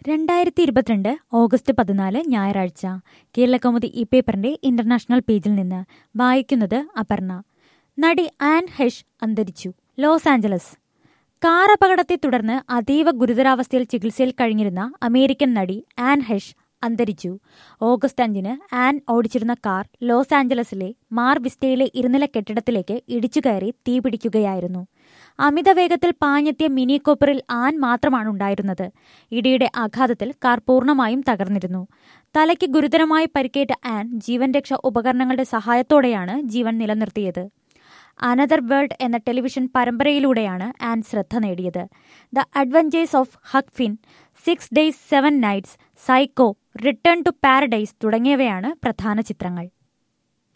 രണ്ടായിരത്തി ഇരുപത്തിരണ്ട് ഓഗസ്റ്റ് പതിനാല് ഞായറാഴ്ച കേരളകൗമുദി ഈ പേപ്പറിന്റെ ഇന്റർനാഷണൽ പേജിൽ നിന്ന് വായിക്കുന്നത് അപർണ നടി ആൻ ഹെഷ് അന്തരിച്ചു ലോസ് ആഞ്ചലസ് കാർ അപകടത്തെ തുടർന്ന് അതീവ ഗുരുതരാവസ്ഥയിൽ ചികിത്സയിൽ കഴിഞ്ഞിരുന്ന അമേരിക്കൻ നടി ആൻ ഹെഷ് അന്തരിച്ചു ഓഗസ്റ്റ് അഞ്ചിന് ആൻ ഓടിച്ചിരുന്ന കാർ ലോസ് ആഞ്ചലസിലെ മാർ വിസ്റ്റയിലെ ഇരുനില കെട്ടിടത്തിലേക്ക് ഇടിച്ചുകയറി തീപിടിക്കുകയായിരുന്നു അമിത വേഗത്തിൽ പാഞ്ഞെത്തിയ മിനി കോപ്പറിൽ ആൻ മാത്രമാണ് ഉണ്ടായിരുന്നത് ഇടിയുടെ ആഘാതത്തിൽ കാർ പൂർണ്ണമായും തകർന്നിരുന്നു തലയ്ക്ക് ഗുരുതരമായി പരിക്കേറ്റ ആൻ ജീവൻ രക്ഷാ ഉപകരണങ്ങളുടെ സഹായത്തോടെയാണ് ജീവൻ നിലനിർത്തിയത് അനദർ വേൾഡ് എന്ന ടെലിവിഷൻ പരമ്പരയിലൂടെയാണ് ആൻ ശ്രദ്ധ നേടിയത് the adventures of Huck Finn six days seven nights psycho return to paradise തുടങ്ങിയവയാണ് പ്രധാന ചിത്രങ്ങൾ